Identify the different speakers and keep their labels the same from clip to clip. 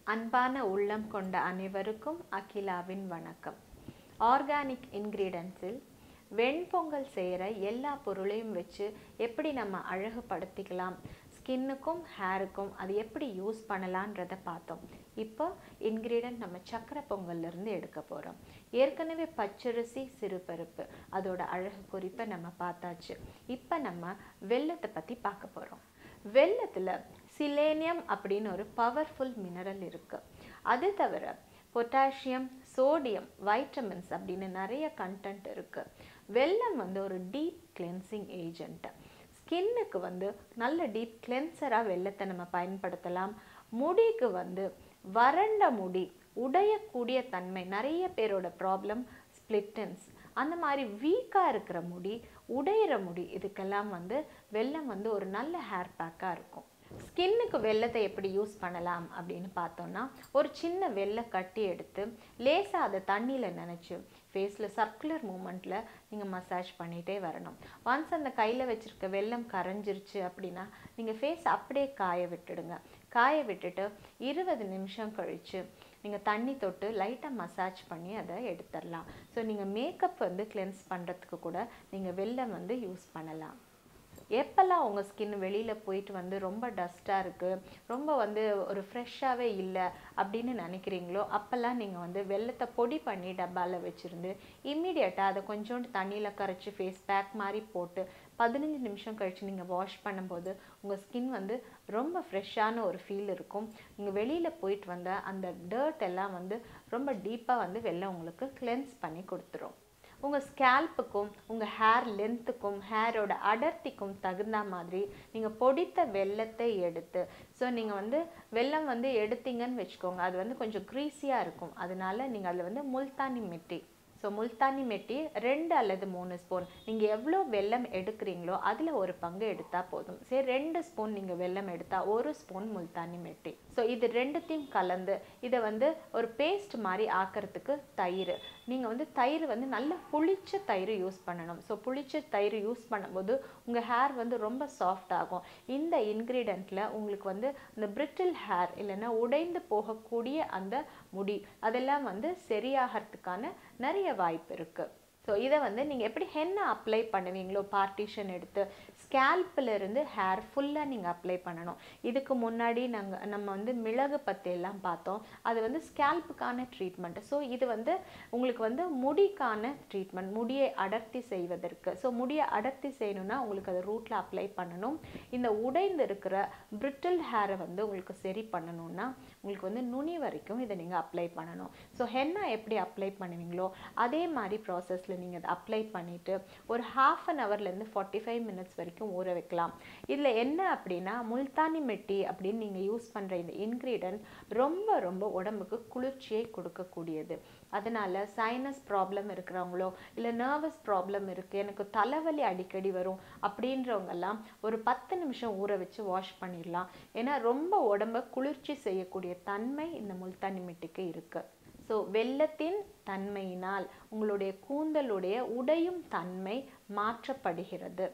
Speaker 1: அன்பான உள்ளம் கொண்ட அனைவருக்கும் அகிலாவின் வணக்கம் ஆர்கானிக் இன்க்ரீடியன்ஸில் வெண்பொங்கல் செய்கிற எல்லா பொருளையும் வச்சு எப்படி நம்ம அழகுபடுத்திக்கலாம் ஸ்கின்னுக்கும் ஹேருக்கும் அது எப்படி யூஸ் பண்ணலான்றதை பார்த்தோம் இப்போ இன்க்ரீடியன்ட் நம்ம சக்கரை பொங்கல்ல இருந்து எடுக்க போகிறோம் ஏற்கனவே பச்சரிசி சிறுபருப்பு அதோட அழகு குறிப்பை நம்ம பார்த்தாச்சு இப்போ நம்ம வெல்லத்தை பற்றி பார்க்க போகிறோம் வெல்லத்தில் சிலேனியம் அப்படின்னு ஒரு பவர்ஃபுல் மினரல் இருக்குது அது தவிர பொட்டாசியம் சோடியம் வைட்டமின்ஸ் அப்படின்னு நிறைய கண்டென்ட் இருக்குது வெல்லம் வந்து ஒரு டீப் கிளென்சிங் ஏஜென்ட் ஸ்கின்னுக்கு வந்து நல்ல டீப் கிளென்சராக வெள்ளத்தை நம்ம பயன்படுத்தலாம் முடிக்கு வந்து வறண்ட முடி உடையக்கூடிய தன்மை நிறைய பேரோட ப்ராப்ளம் ஸ்பிளிட்டன்ஸ் அந்த மாதிரி வீக்காக இருக்கிற முடி உடையிற முடி இதுக்கெல்லாம் வந்து வெல்லம் வந்து ஒரு நல்ல ஹேர் பேக்காக இருக்கும் ஸ்கின்னுக்கு வெள்ளத்தை எப்படி யூஸ் பண்ணலாம் அப்படின்னு பார்த்தோம்னா ஒரு சின்ன வெள்ளை கட்டி எடுத்து லேசாக அதை தண்ணியில் நினச்சி ஃபேஸில் சர்க்குலர் மூமெண்ட்டில் நீங்கள் மசாஜ் பண்ணிகிட்டே வரணும் ஒன்ஸ் அந்த கையில் வச்சுருக்க வெள்ளம் கரைஞ்சிருச்சு அப்படின்னா நீங்கள் ஃபேஸ் அப்படியே காய விட்டுடுங்க காய விட்டுட்டு இருபது நிமிஷம் கழித்து நீங்கள் தண்ணி தொட்டு லைட்டாக மசாஜ் பண்ணி அதை எடுத்துடலாம் ஸோ நீங்கள் மேக்கப் வந்து கிளென்ஸ் பண்ணுறதுக்கு கூட நீங்கள் வெள்ளம் வந்து யூஸ் பண்ணலாம் எப்போல்லாம் உங்கள் ஸ்கின் வெளியில் போயிட்டு வந்து ரொம்ப டஸ்ட்டாக இருக்குது ரொம்ப வந்து ஒரு ஃப்ரெஷ்ஷாகவே இல்லை அப்படின்னு நினைக்கிறீங்களோ அப்போல்லாம் நீங்கள் வந்து வெள்ளத்தை பொடி பண்ணி டப்பாவில் வச்சுருந்து இம்மீடியட்டாக அதை கொஞ்சோண்டு தண்ணியில் கரைச்சி ஃபேஸ் பேக் மாதிரி போட்டு பதினஞ்சு நிமிஷம் கழித்து நீங்கள் வாஷ் பண்ணும்போது உங்கள் ஸ்கின் வந்து ரொம்ப ஃப்ரெஷ்ஷான ஒரு ஃபீல் இருக்கும் நீங்கள் வெளியில் போயிட்டு வந்த அந்த டர்ட் எல்லாம் வந்து ரொம்ப டீப்பாக வந்து வெள்ளம் உங்களுக்கு கிளென்ஸ் பண்ணி கொடுத்துரும் உங்கள் ஸ்கேல்ப்புக்கும் உங்கள் ஹேர் லென்த்துக்கும் ஹேரோட அடர்த்திக்கும் தகுந்த மாதிரி நீங்கள் பொடித்த வெள்ளத்தை எடுத்து ஸோ நீங்கள் வந்து வெள்ளம் வந்து எடுத்தீங்கன்னு வச்சுக்கோங்க அது வந்து கொஞ்சம் க்ரீஸியாக இருக்கும் அதனால நீங்கள் அதில் வந்து முல்தானி மெட்டி ஸோ முல்தானி மெட்டி ரெண்டு அல்லது மூணு ஸ்பூன் நீங்கள் எவ்வளோ வெல்லம் எடுக்கிறீங்களோ அதில் ஒரு பங்கு எடுத்தால் போதும் சரி ரெண்டு ஸ்பூன் நீங்கள் வெல்லம் எடுத்தால் ஒரு ஸ்பூன் முல்தானி மெட்டி ஸோ இது ரெண்டுத்தையும் கலந்து இதை வந்து ஒரு பேஸ்ட் மாதிரி ஆக்கிறதுக்கு தயிர் நீங்கள் வந்து தயிர் வந்து நல்ல புளிச்ச தயிர் யூஸ் பண்ணணும் ஸோ புளிச்ச தயிர் யூஸ் பண்ணும்போது உங்கள் ஹேர் வந்து ரொம்ப சாஃப்ட் ஆகும் இந்த இன்க்ரீடியண்ட்டில் உங்களுக்கு வந்து அந்த பிரிட்டில் ஹேர் இல்லைன்னா உடைந்து போகக்கூடிய அந்த முடி அதெல்லாம் வந்து சரியாகிறதுக்கான நிறைய வாய்ப்பு இருக்குது ஸோ இதை வந்து நீங்கள் எப்படி ஹென்னை அப்ளை பண்ணுவீங்களோ பார்ட்டிஷன் எடுத்து ஸ்கேல்பில் இருந்து ஹேர் ஃபுல்லாக நீங்கள் அப்ளை பண்ணணும் இதுக்கு முன்னாடி நாங்கள் நம்ம வந்து மிளகு பற்றி எல்லாம் பார்த்தோம் அது வந்து ஸ்கேல்ப்புக்கான ட்ரீட்மெண்ட் ஸோ இது வந்து உங்களுக்கு வந்து முடிக்கான ட்ரீட்மெண்ட் முடியை அடர்த்தி செய்வதற்கு ஸோ முடியை அடர்த்தி செய்யணும்னா உங்களுக்கு அதை ரூட்டில் அப்ளை பண்ணணும் இந்த உடைந்து இருக்கிற பிரிட்டில் ஹேரை வந்து உங்களுக்கு சரி பண்ணணும்னா உங்களுக்கு வந்து நுனி வரைக்கும் இதை நீங்கள் அப்ளை பண்ணணும் ஸோ ஹென்னா எப்படி அப்ளை பண்ணுவீங்களோ அதே மாதிரி ப்ராசஸில் நீங்கள் அதை அப்ளை பண்ணிவிட்டு ஒரு ஹாஃப் அன் ஹவர்லேருந்து ஃபார்ட்டி ஃபைவ் மினிட்ஸ் வரைக்கும் ஊற வைக்கலாம் இதில் என்ன அப்படின்னா முல்தானி மெட்டி அப்படின்னு நீங்கள் யூஸ் பண்ணுற இந்த இன்க்ரீடியன்ட் ரொம்ப ரொம்ப உடம்புக்கு குளிர்ச்சியை கொடுக்கக்கூடியது அதனால் சைனஸ் ப்ராப்ளம் இருக்கிறவங்களோ இல்லை நர்வஸ் ப்ராப்ளம் இருக்குது எனக்கு தலைவலி அடிக்கடி வரும் அப்படின்றவங்கெல்லாம் ஒரு பத்து நிமிஷம் ஊற வச்சு வாஷ் பண்ணிடலாம் ஏன்னா ரொம்ப உடம்பை குளிர்ச்சி செய்யக்கூடிய தன்மை இந்த முல்தானி மெட்டிக்கு இருக்குது ஸோ வெள்ளத்தின் தன்மையினால் உங்களுடைய கூந்தலுடைய உடையும் தன்மை மாற்றப்படுகிறது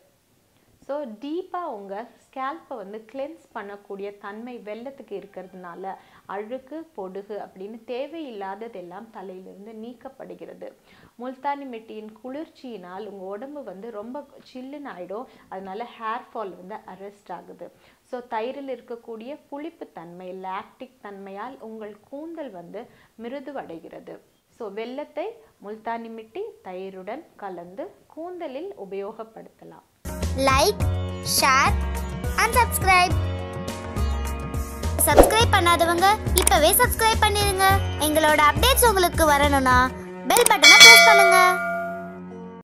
Speaker 1: ஸோ டீப்பாக உங்கள் ஸ்கேல்ப்பை வந்து கிளென்ஸ் பண்ணக்கூடிய தன்மை வெள்ளத்துக்கு இருக்கிறதுனால அழுக்கு பொடுகு அப்படின்னு தேவையில்லாததெல்லாம் தலையிலிருந்து நீக்கப்படுகிறது முல்தானி மெட்டியின் குளிர்ச்சியினால் உங்கள் உடம்பு வந்து ரொம்ப சில்லுன்னு ஆகிடும் அதனால ஹேர் ஃபால் வந்து அரெஸ்ட் ஆகுது ஸோ தயிரில் இருக்கக்கூடிய புளிப்பு தன்மை லாக்டிக் தன்மையால் உங்கள் கூந்தல் வந்து மிருதுவடைகிறது ஸோ வெள்ளத்தை முல்தானி மிட்டி தயிருடன் கலந்து கூந்தலில் உபயோகப்படுத்தலாம்
Speaker 2: like share and subscribe subscribe பண்ணாதவங்க இப்பவே சப்ஸ்கிரைப் பண்ணிருங்க எங்களோட அப்டேட்ஸ் உங்களுக்கு வரணும்னா பெல் பட்டனை ப்ரெஸ் பண்ணுங்க